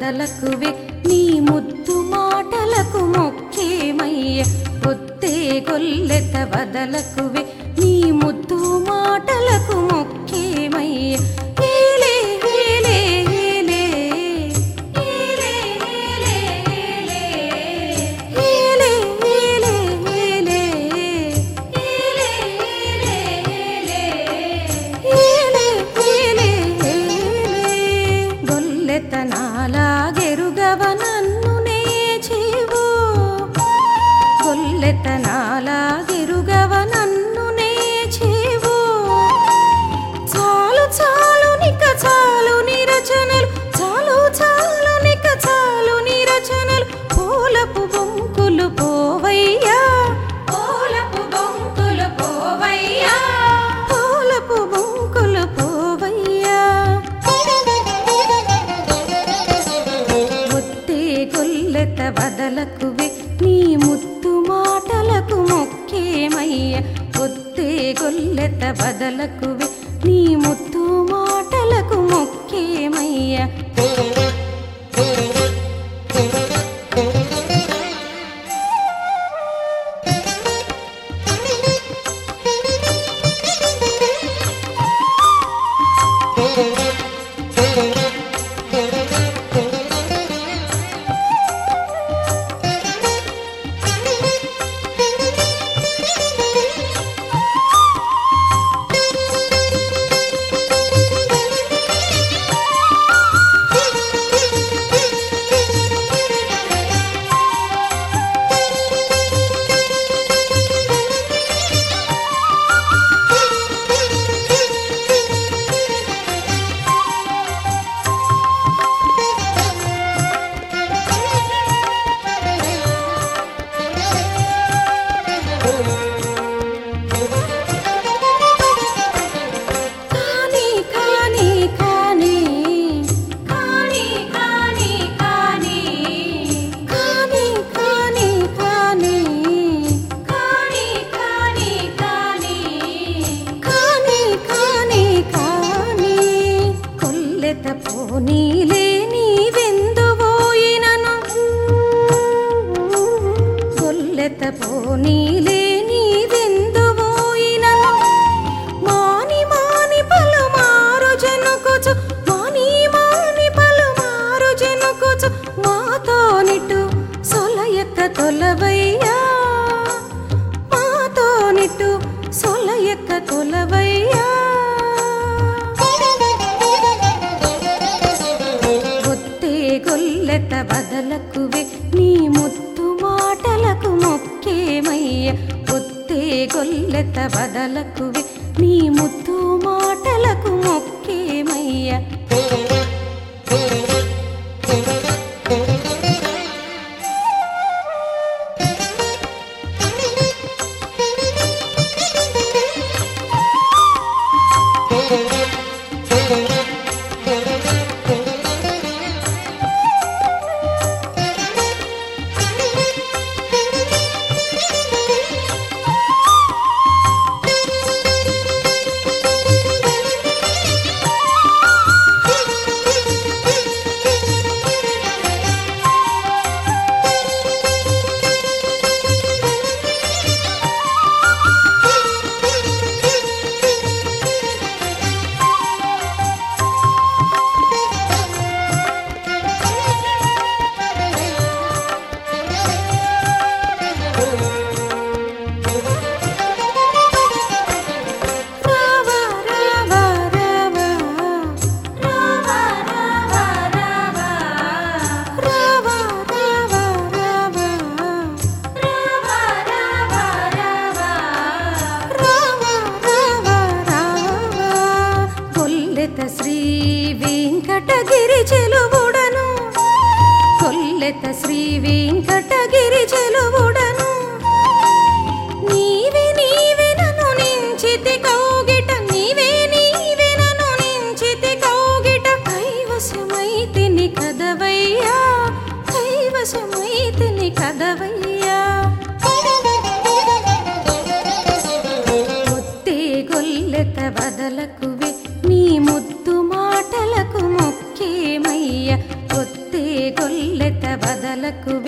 బదలకువే నీ ముద్దు మాటలకు మొక్కేమయ్య పొత్తే గొల్లెత బదలకువే నీ ముద్దు మాటలకు మొక్కేమయ్య ఏలే ఏలే ఏలే ఏలే ఏలే ఏలే ఏలే ఏలే ఏలే ఏలే ఏలే గొల్లెతనాలాగెరుగవ నన్ను నే చేవు గొల్లెతనాలాగెరుగవ నన్ను నే చేవు చాలు చాలు నిక చాలు నీ రచనలు చాలు చాలు నిక చాలు నీ రచనలు పూలపు బొంకులు పోవయ్యా పూలపు బొంకులు పోవయ్యా పూలపు బొంకులు పోవయ్యా ఒత్తే గొల్లెత బదలకువే నీ ముత్తు మాటలకు మొక్కేమయ్య ఒత్తే గొల్లెత బదలకువే నీ ముత్తు మాటలకు మొక్కేమయ్య కాని కాని కాని కాని కాని కాని కాని కాని కాని కాని కాని కాని కాని కాని కాని కొల్లెత పోనీలే నీవెందువోయినను కొల్లెత పోనీలే నీవెందువోయినను మాని మాని పలుమారు జనుకొచు మాని మాని పలుమారు జనుకొచు మాతో నిటు సొలయక తొలవయ్యా మాతో నిటు సొలయక తొలవయ్యా ఒత్తే గొల్లెత బదలకువే నీ ముత్తు మాటలకు మొక్కేమయ్య ఒత్తే గొల్లెత బదలకువే నీ ముత్తు మాటలకు మొక్కేమయ్య రావా రావా రావా రావా రావా రావా రావా రావా రావా రావా రావా రావా రావా రావా రావా కొల్లెత శ్రీ వెంకటగిరి చెలువుడను కొల్లెత శ్రీ వెంకటగిరి చెలువుడను నీవే నీవే నన్ను నించితి కౌగిట నీవే నీవే నన్ను నించితి కౌగిట కైవశమైతిని కదవయ్యా కైవశమైతిని కదవయ్యా ఒత్తే గొల్లెత బదలకువే నీ ముద్దు మాటలకు మొక్కేమయ్య ఒత్తే తలకు